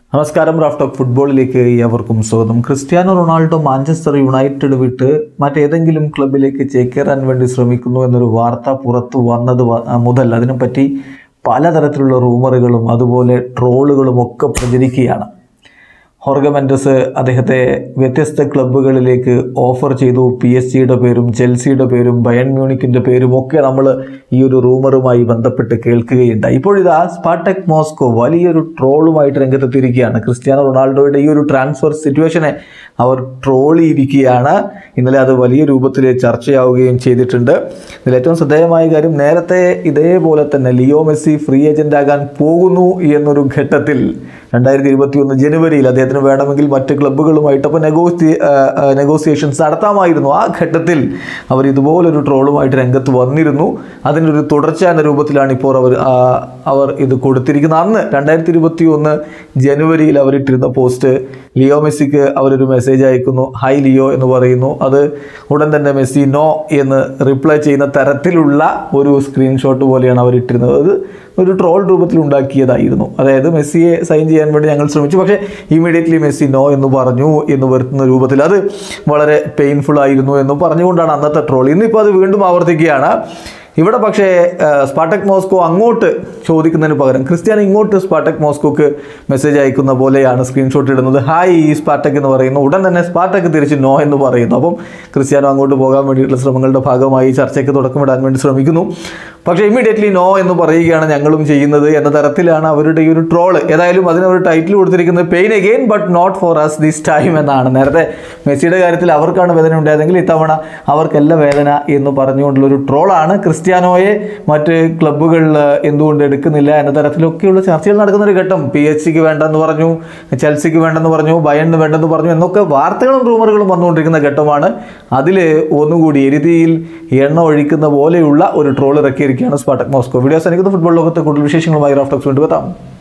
നമസ്കാരം Raf talk ഫുട്ബോളിലേക്ക് ഏവർക്കും സ്വാഗതം ക്രിസ്ത്യാനോ റൊണാൾഡോ മാഞ്ചസ്റ്റർ യുണൈറ്റഡ് വിട്ട് മറ്റേതെങ്കിലും ക്ലബിലേക്ക് ചേക്കേറാൻ വേണ്ടി ശ്രമിക്കുന്നു എന്നൊരു വാർത്ത പുറത്തു വന്നത് വ- മുതൽ അതിനെപ്പറ്റി പലതരത്തിലുള്ള റൂമറുകളും അതുപോലെ ട്രോളുകളും ഒക്കെ പ്രചരിക്കുകയാണ് ഹോർഗ മെൻഡസ് അദ്ദേഹത്തെ വ്യത്യസ്ത ക്ലബ്ബുകളിലേക്ക് ഓഫർ ചെയ്തു പി എസ് സിയുടെ പേരും ചെൽസിയുടെ പേരും ബയൺ മ്യൂണിക്കിൻ്റെ പേരും ഒക്കെ നമ്മൾ ഈ ഒരു റൂമറുമായി ബന്ധപ്പെട്ട് കേൾക്കുകയുണ്ടായി ഇപ്പോഴിതാ സ്പാടെക് മോസ്കോ വലിയൊരു ട്രോളുമായിട്ട് രംഗത്തെത്തിയിരിക്കുകയാണ് ക്രിസ്ത്യാനോ റൊണാൾഡോയുടെ ഈ ഒരു ട്രാൻസ്ഫർ സിറ്റുവേഷനെ അവർ ട്രോളിയിരിക്കുകയാണ് ഇന്നലെ അത് വലിയ രൂപത്തിൽ ചർച്ചയാവുകയും ചെയ്തിട്ടുണ്ട് ഇതിൽ ഏറ്റവും ശ്രദ്ധേയമായ കാര്യം നേരത്തെ ഇതേപോലെ തന്നെ ലിയോ മെസ്സി ഫ്രീ ഏജന്റ് ആകാൻ പോകുന്നു എന്നൊരു ഘട്ടത്തിൽ രണ്ടായിരത്തി ഇരുപത്തി ഒന്ന് ജനുവരിയിൽ അദ്ദേഹത്തിന് വേണമെങ്കിൽ മറ്റ് ക്ലബ്ബുകളുമായിട്ട് അപ്പോൾ നെഗോസി നെഗോസിയേഷൻസ് നടത്താമായിരുന്നു ആ ഘട്ടത്തിൽ അവർ ഇതുപോലൊരു ട്രോളുമായിട്ട് രംഗത്ത് വന്നിരുന്നു അതിനൊരു തുടർച്ച എന്ന രൂപത്തിലാണ് ഇപ്പോൾ അവർ ആ, അവർ ഇത് കൊടുത്തിരിക്കുന്നത് അന്ന് രണ്ടായിരത്തി ഇരുപത്തി ഒന്ന് ജനുവരിയിൽ അവരിട്ടിരുന്ന പോസ്റ്റ് ലിയോ മെസ്സിക്ക് അവരൊരു മെസ്സേജ് അയക്കുന്നു ഹായ് ലിയോ എന്ന് പറയുന്നു അത് ഉടൻ തന്നെ മെസ്സി നോ എന്ന് റിപ്ലൈ ചെയ്യുന്ന തരത്തിലുള്ള ഒരു സ്ക്രീൻഷോട്ട് പോലെയാണ് അവർ ഇട്ടിരുന്നത് അത് ഒരു ട്രോൾ രൂപത്തിൽ ഉണ്ടാക്കിയതായിരുന്നു അതായത് മെസ്സിയെ സൈൻ ചെയ്യാൻ വേണ്ടി ഞങ്ങൾ ശ്രമിച്ചു പക്ഷേ ഇമീഡിയറ്റ്ലി മെസ്സി നോ എന്ന് പറഞ്ഞു എന്ന് വരുത്തുന്ന രൂപത്തിൽ അത് വളരെ പെയിൻഫുൾ ആയിരുന്നു എന്ന് പറഞ്ഞുകൊണ്ടാണ് അന്നത്തെ ട്രോൾ ഇന്നിപ്പോൾ അത് വീണ്ടും ആവർത്തിക്കുകയാണ് ഇവിടെ പക്ഷേ ആ, സ്പാട്ടക് മോസ്കോ അങ്ങോട്ട് ചോദിക്കുന്നതിന് പകരം ക്രിസ്ത്യാനോ ഇങ്ങോട്ട് സ്പാട്ടക് മോസ്കോക്ക് മെസ്സേജ് അയക്കുന്ന പോലെയാണ് സ്ക്രീൻഷോട്ട് ഇടുന്നത് ഹായ് ഈ സ്പാട്ടക് എന്ന് പറയുന്നു ഉടൻ തന്നെ സ്പാട്ടക് തിരിച്ച് നോ എന്ന് പറയുന്നു അപ്പം ക്രിസ്ത്യാനോ അങ്ങോട്ട് പോകാൻ വേണ്ടിയിട്ടുള്ള ശ്രമങ്ങളുടെ ഭാഗമായി ചർച്ചയ്ക്ക് തുടക്കമിടാൻ വേണ്ടി ശ്രമിക്കുന്നു പക്ഷേ ഇമ്മീഡിയറ്റ്ലി നോ എന്ന് പറയുകയാണ് ഞങ്ങളും ചെയ്യുന്നത് എന്ന തരത്തിലാണ് അവരുടെ ഈ ഒരു ട്രോള് ഏതായാലും അതിനൊരു ടൈറ്റിൽ കൊടുത്തിരിക്കുന്നത് pain again but not for us this time എന്നാണ് നേരത്തെ മെസ്സിയുടെ കാര്യത്തിൽ അവർക്കാണ് വേദന ഉണ്ടായതെങ്കിൽ ഇത്തവണ അവർക്കല്ല വേദന എന്ന് പറഞ്ഞുകൊണ്ടുള്ള ഒരു ട്രോളാണ് ക്രിസ്ത്യാനോയെ മറ്റ് ക്ലബ്ബുകളിൽ എന്തുകൊണ്ട് എടുക്കുന്നില്ല എന്ന തരത്തിലൊക്കെയുള്ള ചർച്ചകൾ നടക്കുന്ന ഒരു ഘട്ടം പി എച്ച് സിക്ക് വേണ്ടെന്ന് പറഞ്ഞു ചെൽസിക്ക് വേണ്ടെന്ന് പറഞ്ഞു ബയണിന് വേണ്ടെന്ന് പറഞ്ഞു എന്നൊക്കെ വാർത്തകളും റൂമറുകളും വന്നുകൊണ്ടിരിക്കുന്ന ഘട്ടമാണ് അതിൽ ഒന്നുകൂടി എരുതിയിൽ എണ്ണ ഒഴിക്കുന്ന പോലെയുള്ള ഒരു ട്രോൾ ഇറക്കിയിരിക്കുകയാണ് സ്പാട്ടക് മോസ്കോ വീഡിയോസ് എനിക്ക് ഫുട്ബോൾ ലോകത്തെ കൂടുതൽ വിശേഷങ്ങളുമായി റാഫ്റ്റോക്സ് കൊണ്ടുവെത്താം